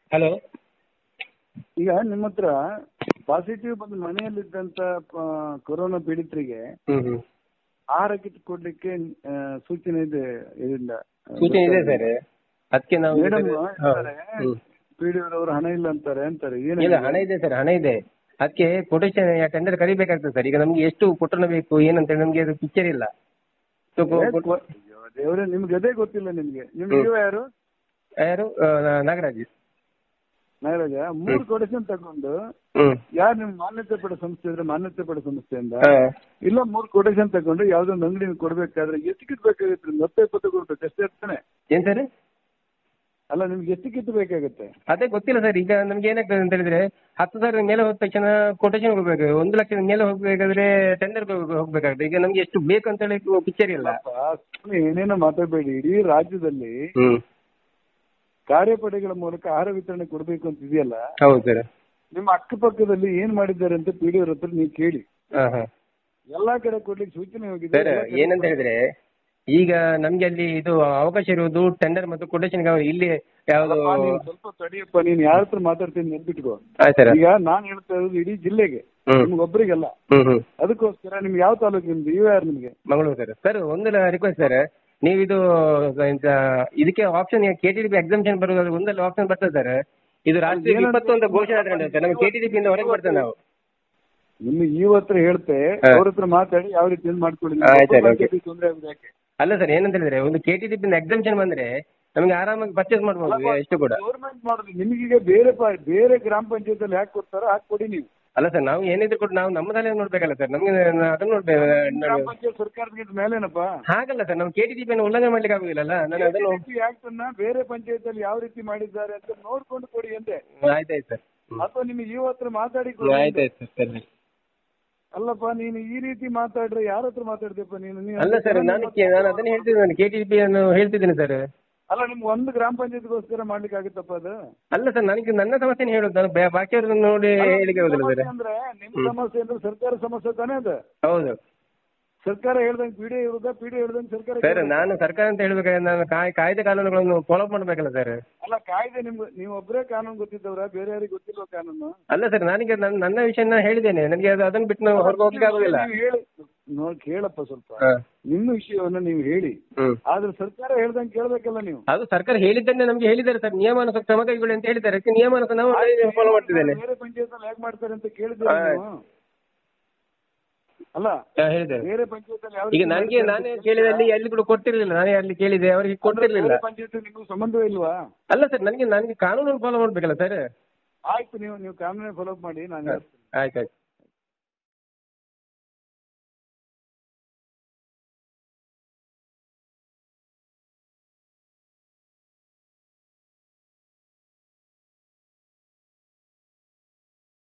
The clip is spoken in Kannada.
ಹಲೋ ಈಗ ನಿಮ್ಮ ಹತ್ರ ಪಾಸಿಟಿವ್ ಬಂದು ಮನೆಯಲ್ಲಿದ್ದಂತ ಪ- ಕೊರೋನಾ ಪೀಡಿತರಿಗೆ ಹ್ಮ್ ಹ್ಮ್ ಆಹಾರ ಕಿಟ್ ಕೊಡ್ಲಿಕ್ಕೆ ಆ, ಸೂಚನೆ ಇದೆ ಇದರಿಂದ ಸೂಚನೆ ಇದೆ ಸರ್ ಅದಕ್ಕೆ ನಾವು ಮೇಡಮ್ ಹಾ, ಹ್ಮ್. ಪಿಡಿಒದವರು ಹಣ ಇಲ್ಲ ಅಂತಾರೆ ಅಂತಾರೆ ಇಲ್ಲ ಏನು ಹಣ ಇದೆ ಸರ್ ಹಣ ಇದೆ ಅದಕ್ಕೆ ಕೊಟೇಶನ್ ಟೆಂಡರ್ ಕರಿಬೇಕಾಗ್ತದೆ ಸರ್ ಈಗ ನಮ್ಗೆ ಎಷ್ಟು ಕೊಟ್ಟಣ ಬೇಕು ಏನಂತ ನಮ್ಗೆ ಅದು ಪಿಕ್ಚರ್ ಇಲ್ಲ ಸೊ ಕೊ- ಕೊ- ದೇವರೇ ನಿಮ್ಗೆ ಅದೇ ಗೊತ್ತಿಲ್ಲ ನಿಮ್ಗೆ ನಿಮ್ಗೆ ಇವ ಯಾರು ಯಾರು ಆ, ನ- ನಾಗರಾಜ್ ನಾಗರಾಜ ಮೂರು ಕೊಡೇಶನ್ ತಗೊಂಡು ಹ್ಮ್ ಯಾರು ನಿಮ್ ಮಾನ್ಯತೆ ಪಡೆದ ಸಂಸ್ಥೆ ಇದ್ರೆ ಮಾನ್ಯತೆ ಪಡೆದ ಸಂಸ್ಥೆಯಿಂದ ಹಾ. ಇಲ್ಲ ಮೂರು ಕೊಟೇಶನ್ ತಗೊಂಡು ಯಾವ್ದೊಂದು ಅಂಗಡಿ ಕೊಡ್ಬೇಕಾದ್ರೆ ಎಷ್ಟು ಕಿಟ್ ಬೇಕಾಗುತ್ತೆ ಮತ್ತೆ ಇಪ್ಪತ್ತು ಕೊಡ್ಬೇಕು ಅಷ್ಟೇ ಇರ್ತಾನೆ ಏನ್ ಸರ್ ಅಲ್ಲ ನಿಮ್ಗೆ ಎಷ್ಟು ಕಿಟ್ ಬೇಕಾಗುತ್ತೆ ಅದೇ ಗೊತ್ತಿಲ್ಲ ಸರ್ ಈಗ ನಮ್ಗೆ ಏನಾಗ್ತದೆ ಅಂತ ಹೇಳಿದ್ರೆ ಹತ್ತು ಸಾವಿರ ಮೇಲೆ ಹೋದ ತಕ್ಷಣ ಕೊಟೇಶನ್ ಹೋಗ್ಬೇಕು ಒಂದು ಲಕ್ಷದ ಮೇಲೆ ಹೋಗ್ಬೇಕಾದ್ರೆ ಟೆಂಡರ್ ಹೋಗ್ಬೇಕಾಗುತ್ತೆ ಈಗ ನಮ್ಗೆ ಎಷ್ಟು ಬೇಕು ಅಂತ ಹೇಳಿ ಪಿಕ್ಚರ್ ಇಲ್ಲ ಸುಮ್ನೆ ಏನೇನೋ ಮಾತಾಡಬೇಡಿ ಇಡೀ ರಾಜ್ಯದಲ್ಲಿ ಹ್ಮ್ ಕಾರ್ಯಪಡೆಗಳ ಮೂಲಕ ಆಹಾರ ವಿತರಣೆ ಕೊಡಬೇಕು ಅಂತ ಇದೆಯಲ್ಲ ಹೌದು ಸರ್ ನಿಮ್ಮ ಅಕ್ಕಪಕ್ಕದಲ್ಲಿ ಏನ್ ಮಾಡಿದ್ದಾರೆ ಅಂತ ಪಿ ಡಿ ಹತ್ರ ನೀವು ಕೇಳಿ ಹಾ ಹಾ ಎಲ್ಲಾ ಕಡೆ ಕೊಡ್ಲಿಕ್ಕೆ ಸೂಚನೆ ಹೋಗಿದೆ ಸರ್ ಎಲ್ಲಾ ಕಡೆ ಏನಂತ ಹೇಳಿದ್ರೆ ಈಗ ನಮ್ಗೆ ಅಲ್ಲಿ ಇದು ಅವಕಾಶ ಇರುವುದು ಟೆಂಡರ್ ಮತ್ತು ಕೊಟೇಶನ್ ಇಲ್ಲಿ ಯಾವುದು ಅಲ್ಲಪ್ಪ, ನೀನು ಸ್ವಲ್ಪ ತಡಿಯಪ್ಪ ನೀನ್ ಯಾರ ಹತ್ರ ಮಾತಾಡ್ತೀನಿ ನೆನ್ಪಿಟ್ಕೋ ಆಯ್ತು ಸರ್ ಈಗ ನಾನ್ ಹೇಳ್ತಾ ಇರೋದು ಇಡೀ ಜಿಲ್ಲೆಗೆ ಹ್ಮ್. ನಿಮ್ಗೊಬ್ಬರಿಗೆಲ್ಲ ಹ್ಮ್ ಹ್ಮ್ ಅದಕ್ಕೋಸ್ಕರ ನಿಮ್ಗೆ ಯಾವ ತಾಲೂಕು ನಿಮ್ದು ಇವ ಯಾರು ನಿಮ್ಗೆ ಮಂಗಳೂರು ಸರ್ ಸರ್ ಒಂದು ರಿಕ್ವೆಸ್ಟ್ ಸರ್ ನೀವು ಇದು ಎಂತ ಇದಕ್ಕೆ option K T D P examination ಬರುವಾಗ ಒಂದಲ್ಲಿ ಆಪ್ಷನ್ ಬರ್ತದೆ ಸರ್ ಇದು ರಾಷ್ಟ್ರೀಯ ಏನಂತ- ವಿಪತ್ತು ಅಂತ ಘೋಷಣೆ ಆದ್ರೆ ಸರ್ ನಮ್ಗೆ ಕೆ ಟಿ ಡಿ ಪಿ ಇಂದ ಹೊರಗೆ ಬರ್ತೇವೆ ನಾವು ನಿಮ್ಗೆ ಈ ಹತ್ರ ಹೇಳ್ತೆ ಹಾ. ಅವ್ರ ಹತ್ರ ಮಾತಾಡಿ ಯಾವ ರೀತಿ ಏನ್ ಮಾಡ್ಕೊಳ್ಳಿ ಆಯ್ತು ಸರ್, ಓಕೆ. ತೊಂದರೆ ಆಗುದು ಯಾಕೆ ಅಲ್ಲ ಸರ್ ಏನಂತ ಹೇಳಿದ್ರೆ ಒಂದು K T D P examination ಬಂದ್ರೆ ನಮಗೆ ಆರಾಮಾಗಿ ಪರ್ಚೇಸ್ ಮಾಡ್ಬೋದು ಎಷ್ಟು ಕೂಡ ಗೌರ್ಮೆಂಟ್ ಮಾಡುದು ನಿಮಗೀಗ ಬೇರೆ ಪ- ಬೇರೆ ಗ್ರಾಮ ಪಂಚಾಯತ್ ಯಾಕೆ ಕೊಡ್ತಾರೋ ಹಾಕಿ ಕೊಡಿ ನೀವು ಅಲ್ಲ ಸರ್ ನಾವು ಏನಿದ್ರು ಕೂಡ ನಾವು ನಮ್ಮ ತಲೆ ನೋಡ್ಬೇಕಲ್ಲ ಸರ್ ನಮ್ಗೆ ನ- ಅದನ್ನ ನೋಡ್ಬೇಕು ಗ್ರಾಮ ಪಂಚಾಯತ್ ಸರ್ಕಾರದಿಂದ ಮೇಲೇನಪ್ಪ ಹಾಗಲ್ಲ ಸರ್ ನಾವು ಕೆ ಟಿ ಡಿ ಪಿ ಉಲ್ಲಂಘನೆ ಮಾಡ್ಲಿಕ್ಕೆ ಆಗುದಿಲ್ಲಲ್ಲ ನಾನು ಅದನ್ನು ಆಕ್ಟ್ ಅನ್ನ ಬೇರೆ ಪಂಚಾಯತ್ ಅಲ್ಲಿ ಯಾವ ರೀತಿ ಮಾಡಿದ್ದಾರೆ ಅಂತ ನೋಡ್ಕೊಂಡು ಕೊಡಿ ಅಂತೆ ಆಯ್ತಾಯ್ತು ಸರ್ ಅಥವಾ ನಿಮಗೆ ಈ ಹತ್ರ ಮಾತಾಡಿ ಕೊಡಿ ಅಂತೆ. ಆಯ್ತಾಯ್ತು ಸರ್ ಸರಿ ಅಲ್ಲಪ್ಪ ನೀನು ಈ ರೀತಿ ಮಾತಾಡ್ರೆ ಯಾರ ಹತ್ರ ಮಾತಾಡ್ತೀಯಪ್ಪ ನೀನು ನೀನು ಅಲ್ಲ ಸರ್ ನಾನು ಕೇ- ನಾನು ಅದನ್ನೇ ಹೇಳ್ತಿದ್ದೇನೆ ಕೆ ಟಿ ಪಿ ಅನ್ನು ಹೇಳ್ತಿದ್ದೀನಿ ಸರ್ ಅಲ್ಲ ನಿಮ್ಗೆ ಒಂದು ಗ್ರಾಮ ಪಂಚಾಯತ್ಗೋಸ್ಕರ ಮಾಡ್ಲಿಕ್ಕೆ ಆಗುತ್ತಪ್ಪ ಅದು ಅಲ್ಲ ಸರ್ ನನಗೆ ನನ್ನ ಸಮಸ್ಯೆನೇ ಹೇಳೋದು ನಾನು ಬಾ- ಬಾಕಿಯವ್ರನ್ನ ನೋಡಿ ಹೇಳಿಕ್ಕೆ ಹೋಗುದಿಲ್ಲ ಸರ್ ಸಮಸ್ಯೆ ಅಂದ್ರೆ ನಿಮ್ ಸಮಸ್ಯೆ ಅಂದ್ರೆ ಸರ್ಕಾರ ಸಮಸ್ಯೆ ತಾನೇ ಅದು ಹೌದು ಸರ್ಕಾರ ಹೇಳ್ದಂಗೆ ಪಿಡಿ ಇರುದ ಪಿಡಿ ಹೇಳ್ದಂಗೆ ಸರ್ಕಾರ ಸರ್ ಕೇಳುದಾ? ನಾನು ಸರ್ಕಾರ ಅಂತ ಹೇಳ್ಬೇಕಾದ್ರೆ ನಾನು ಕಾಯ್ ಕಾಯ್ದೆ ಕಾನೂನುಗಳನ್ನು ಫಾಲೋ ಮಾಡ್ಬೇಕಲ್ಲ ಸರ್ ಅಲ್ಲ ಕಾಯ್ದೆ ನಿಮ್ಗೆ ನೀವು ಒಬ್ಬರೇ ಕಾನೂನು ಗೊತ್ತಿದ್ದವ್ರ ಬೇರೆ ಯಾರಿಗೆ ಗೊತ್ತಿಲ್ವ ಕಾನೂನು ಅಲ್ಲ ಸರ್ ನನಗೆ ನನ್ನ ನನ್ನ ವಿಷಯನ ಹೇಳಿದ್ದೇನೆ ನನಗೆ ಅದು ಅದನ್ನ ಬಿಟ್ಟು ನಾವು ಹೊರಗೆ ಹೋಗ್ಲಿಕ್ಕೆ ಆಗುದಿಲ್ಲ ನೀವು ಹೇಳಿ ನೋಡಿ ಕೇಳಪ್ಪ ಸ್ವಲ್ಪ ಹಾ. ನಿಮ್ಮ ವಿಷಯವನ್ನ ನೀವು ಹೇಳಿ ಹ್ಮ್ ಆದ್ರೆ ಸರ್ಕಾರ ಹೇಳ್ದಂಗೆ ಕೇಳ್ಬೇಕಲ್ಲ ನೀವು ಅದು ಸರ್ಕಾರ ಹೇಳಿದ್ದನ್ನೇ ನಮ್ಗೆ ಹೇಳಿದ್ದಾರೆ ಸರ್ ನಿಯಮಾನುಸಾರ ಕ್ರಮ ಕೈಗೊಳ್ಳಿ ಅಂತ ಹೇಳಿದ್ದಾರೆ ಅದಕ್ಕೆ ನಿಯಮಾನುಸಾರ ನಾವು ಫಾಲೋ ಮಾಡ್ತಿದ್ದೇನೆ ಬೇರೆ ಪಂಚಾಯತ್ ಅಲ್ಲಿ ಹೇಗೆ ಮಾಡ್ತಾರೆ ಅಂತ ಕೇಳಿದ್ರೆ ಹಾ. ನೀವು ಅಲ್ಲ ಹಾ, ಹೇಳಿದ್ದಾರೆ ಬೇರೆ ಪಂಚಾಯತ್ ಅಲ್ಲಿ ಯಾವ ಈಗ ರೀತಿ ನನಗೆ ಮಾಡ್ತಾರೆ ನಾನೇ ಅಂತ ಕೇಳಿದಲ್ಲಿ ಎಲ್ಲಿ ಕೂಡ ಕೊಟ್ಟಿರ್ಲಿಲ್ಲ ನಾನೇ ಅಲ್ಲಿ ಕೇಳಿದೆ ಅವರಿಗೆ ಕೊಟ್ಟಿರ್ಲಿಲ್ಲ ಬೇರೆ ಪಂಚಾಯತ್ ನಿಮಗೂ ಸಂಬಂಧವೇ ಇಲ್ವಾ ಅಲ್ಲ ಸರ್ ನನಗೆ ನನಗೆ ಕಾನೂನು ಫಾಲೋ ಮಾಡ್ಬೇಕಲ್ಲ ಸರ್ ಆಯ್ತು ನೀವು ನೀವು ಕಾನೂನೇ ಫಾಲೋ ಮಾಡಿ ನಾನು ಹೇಳ್ತೀನಿ ಆಯ್ತಾಯ್ತು